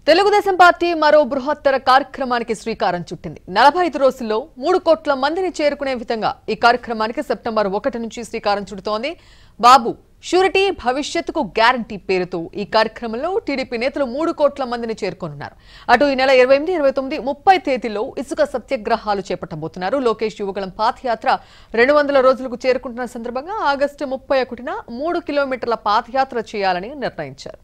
Telugu Desam party మరో బృహత్తర కార్యక్రమానికి శ్రీకారం చుట్టింది నలభై ఐదు రోజుల్లో మూడు కోట్ల మందిని చేరుకునే విధంగా ఈ కార్యక్రమానికి సెప్టెంబర్ ఒకటి నుంచి శ్రీకారం చుడుతోంది బాబు షూరిటీ భవిష్యత్తుకు గ్యారంటీ పేరుతో ఈ కార్యక్రమంలో టీడీపీ నేతలు మూడు కోట్ల మందిని చేరుకోనున్నారు అటు ఈ నెల ఇరవై ఎనిమిది ఇరవై తొమ్మిది ముప్పై తేదీలో ఇసుక సత్యాగ్రహాలు చేపట్టబోతున్నారు లోకేష్ యువగళం పాదయాత్ర రెండు వందల రోజులకు చేరుకుంటున్న సందర్భంగా ఆగస్టు ముప్పై ఒకటిన మూడు కిలోమీటర్ల పాదయాత్ర చేయాలని నిర్ణయించారు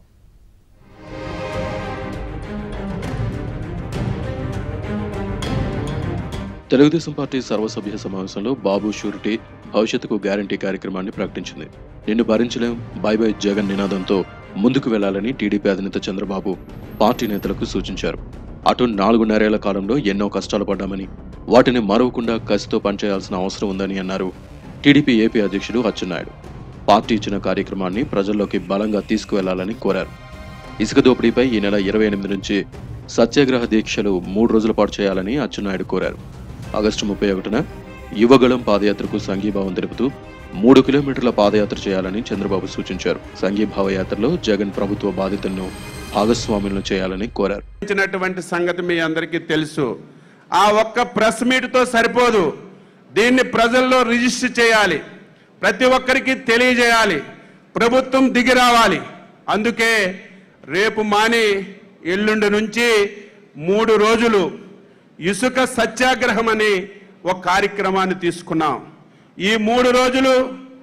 తెలుగుదేశం పార్టీ సర్వసభ్య సమావేశంలో బాబు షూరిటీ భవిష్యత్తుకు గ్యారంటీ కార్యక్రమాన్ని ప్రకటించింది నిన్ను భరించలేం బై బై జగన్ నినాదంతో ముందుకు వెళ్లాలని టీడీపీ అధినేత చంద్రబాబు పార్టీ నేతలకు సూచించారు అటు నాలుగున్నరేళ్ల కాలంలో ఎన్నో కష్టాలు పడ్డామని వాటిని మరవకుండా కసితో పనిచేయాల్సిన అవసరం ఉందని అన్నారు టీడీపీ ఏపీ అధ్యక్షుడు అచ్చెన్నాయుడు పార్టీ ఇచ్చిన కార్యక్రమాన్ని ప్రజల్లోకి బలంగా తీసుకువెళ్లాలని కోరారు ఇసుక దోపిడీపై ఈ నెల ఇరవై ఎనిమిది నుంచి సత్యాగ్రహ దీక్షలు మూడు రోజుల పాటు చేయాలని అచ్చెన్నాయుడు కోరారు ఆగస్టు ముప్పై ఒకటిన యువగళం పాదయాత్రకు సంఘీభావం తెలుపుతూ మూడు కిలోమీటర్ల పాదయాత్ర చేయాలని చంద్రబాబు సూచించారు సంఘీభావ యాత్రలో జగన్ ప్రభుత్వ బాధితులను భాగస్వాములను చేయాలని కోరారు ఇచ్చినటువంటి సంగతి మీ అందరికీ తెలుసు ఆ ఒక్క ప్రెస్ మీట్తో సరిపోదు దీన్ని ప్రజల్లో రిజిస్టర్ చేయాలి ప్రతి ఒక్కరికి తెలియజేయాలి ప్రభుత్వం దిగి రావాలి అందుకే రేపు మాని ఎల్లుండి నుంచి మూడు రోజులు ఇసుక సత్యాగ్రహం అని ఒక కార్యక్రమాన్ని తీసుకున్నాం ఈ మూడు రోజులు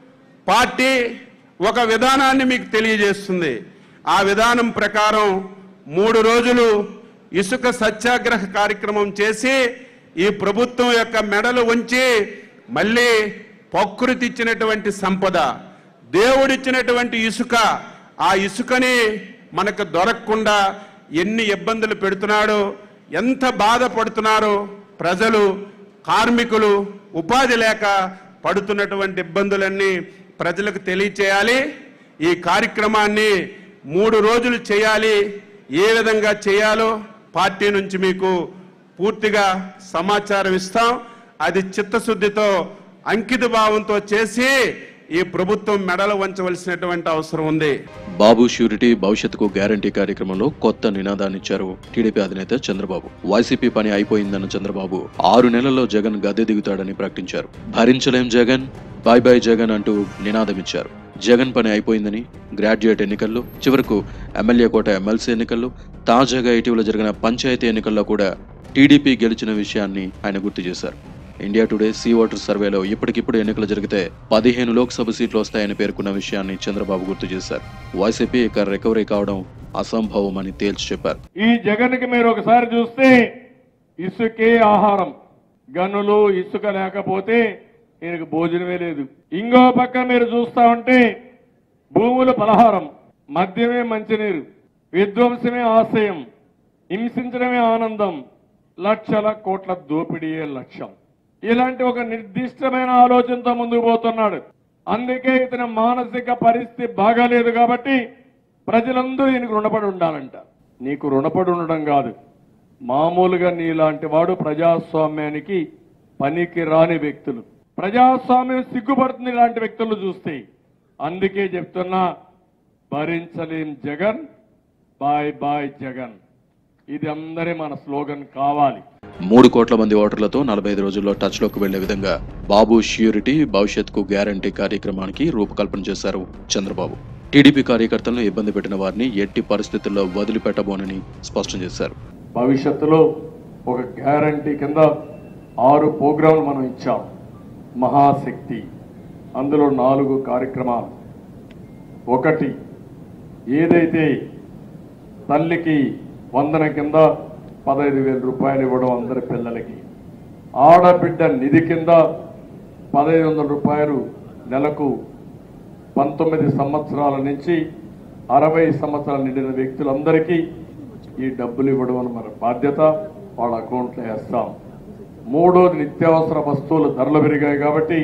పార్టీ ఒక విధానాన్ని మీకు తెలియజేస్తుంది ఆ విధానం ప్రకారం మూడు రోజులు ఇసుక సత్యాగ్రహ కార్యక్రమం చేసి ఈ ప్రభుత్వం యొక్క మెడలు ఉంచి మళ్ళీ ప్రకృతి ఇచ్చినటువంటి సంపద దేవుడిచ్చినటువంటి ఇసుక ఆ ఇసుకని మనకు దొరకకుండా ఎన్ని ఇబ్బందులు పెడుతున్నాడో ఎంత బాధపడుతున్నారో ప్రజలు కార్మికులు ఉపాధి లేక పడుతున్నటువంటి ఇబ్బందులన్నీ ప్రజలకు తెలియచేయాలి ఈ కార్యక్రమాన్ని మూడు రోజులు చేయాలి ఏ విధంగా చేయాలో పార్టీ నుంచి మీకు పూర్తిగా సమాచారం ఇస్తాం అది చిత్తశుద్ధితో అంకిత భావంతో చేసి ఈ ప్రభుత్వం మెడలు వంచవలసినటువంటి అవసరం ఉంది బాబు షూరిటీ భవిష్యత్తుకు గ్యారంటీ కార్యక్రమంలో కొత్త నినాదాన్నిచ్చారు టీడీపీ అధినేత చంద్రబాబు వైసీపీ పని అయిపోయిందన్న చంద్రబాబు ఆరు నెలల్లో జగన్ గద్దె దిగుతాడని ప్రకటించారు భరించలేం జగన్ బాయ్ బాయ్ జగన్ అంటూ నినాదమిచ్చారు జగన్ పని అయిపోయిందని గ్రాడ్యుయేట్ ఎన్నికల్లో చివరకు ఎమ్మెల్యే కోట ఎమ్మెల్సీ ఎన్నికల్లో తాజాగా ఇటీవల జరిగిన పంచాయతీ ఎన్నికల్లో కూడా టీడీపీ గెలిచిన విషయాన్ని ఆయన గుర్తు చేశారు ఇండియా టుడే సీ ఓటర్ సర్వేలో ఇప్పటికిప్పుడు ఎన్నికలు జరిగితే పదిహేను లోక్సభ సీట్లు వస్తాయని పేర్కొన్న విషయాన్ని చంద్రబాబు గుర్తు చేశారు వైసీపీ ఇక రికవరీ కావడం అసంభవమని తేల్చి చెప్పారు ఈ జగన్కి మీరు ఒకసారి చూస్తే ఇసుకే ఆహారం గనులు ఇసుక లేకపోతే ఈయనకు భోజనమే లేదు ఇంకో పక్క మీరు చూస్తా ఉంటే భూముల పలహారం మద్యమే మంచినీరు విధ్వంసమే ఆశయం హింసించడమే ఆనందం లక్షల కోట్ల దోపిడీయే లక్ష్యం ఇలాంటి ఒక నిర్దిష్టమైన ఆలోచనతో ముందుకు పోతున్నాడు అందుకే ఇతని మానసిక పరిస్థితి బాగాలేదు కాబట్టి ప్రజలందరూ ఈయనకు రుణపడి ఉండాలంట నీకు రుణపడి ఉండడం కాదు మామూలుగా నీలాంటి వాడు ప్రజాస్వామ్యానికి పనికి రాని వ్యక్తులు ప్రజాస్వామ్యం సిగ్గుపడుతుంది ఇలాంటి వ్యక్తులు చూస్తే అందుకే చెప్తున్నా భరించలేం జగన్ బాయ్ బాయ్ జగన్ ఇది అందరి మన స్లోగన్ కావాలి మూడు కోట్ల మంది ఓటర్లతో నలభై ఐదు రోజుల్లో టచ్ లోకి వెళ్లే విధంగా బాబు ష్యూరిటీ భవిష్యత్కు గ్యారంటీ కార్యక్రమానికి రూపకల్పన చేశారు చంద్రబాబు టీడీపీ కార్యకర్తలను ఇబ్బంది పెట్టిన వారిని ఎట్టి పరిస్థితుల్లో వదిలిపెట్టబోనని స్పష్టం చేశారు భవిష్యత్తులో ఒక గ్యారంటీ కింద ఆరు ప్రోగ్రాంలు మనం ఇచ్చాం మహాశక్తి అందులో నాలుగు కార్యక్రమాలు ఒకటి ఏదైతే తల్లికి వందన కింద పదహైదు వేల రూపాయలు ఇవ్వడం అందరి పిల్లలకి ఆడబిడ్డ నిధి కింద పదహైదు వందల రూపాయలు నెలకు పంతొమ్మిది సంవత్సరాల నుంచి అరవై సంవత్సరాలు నిండిన వ్యక్తులందరికీ ఈ డబ్బులు ఇవ్వడం అని మన బాధ్యత వాళ్ళ అకౌంట్లో వేస్తాం మూడోది నిత్యావసర వస్తువుల ధరలు పెరిగాయి కాబట్టి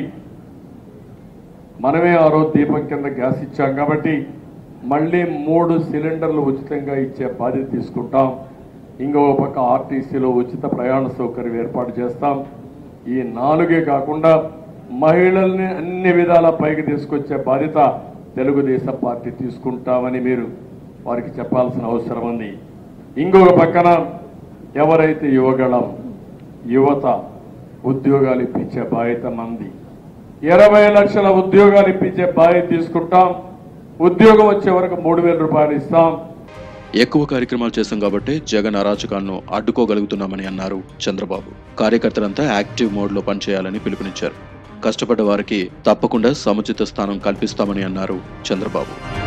మనమే ఆ రోజు దీపం కింద గ్యాస్ ఇచ్చాం కాబట్టి మళ్ళీ మూడు సిలిండర్లు ఉచితంగా ఇచ్చే బాధ్యత తీసుకుంటాం ఇంకో పక్క ఆర్టీసీలో ఉచిత ప్రయాణ సౌకర్యం ఏర్పాటు చేస్తాం ఈ నాలుగే కాకుండా మహిళల్ని అన్ని విధాల పైకి తీసుకొచ్చే బాధ్యత తెలుగుదేశం పార్టీ తీసుకుంటామని మీరు వారికి చెప్పాల్సిన అవసరం ఉంది ఇంకొక పక్కన ఎవరైతే యువగళం యువత ఉద్యోగాలు ఇప్పించే బాధ్యత మంది ఇరవై లక్షల ఉద్యోగాలు ఇప్పించే బాధ్యత తీసుకుంటాం ఉద్యోగం వచ్చే వరకు మూడు వేల రూపాయలు ఇస్తాం ఎక్కువ కార్యక్రమాలు చేశాం కాబట్టి జగన్ అరాచకాలను అడ్డుకోగలుగుతున్నామని అన్నారు చంద్రబాబు కార్యకర్తలంతా యాక్టివ్ మోడ్లో పనిచేయాలని పిలుపునిచ్చారు కష్టపడ్డ వారికి తప్పకుండా సముచిత స్థానం కల్పిస్తామని అన్నారు చంద్రబాబు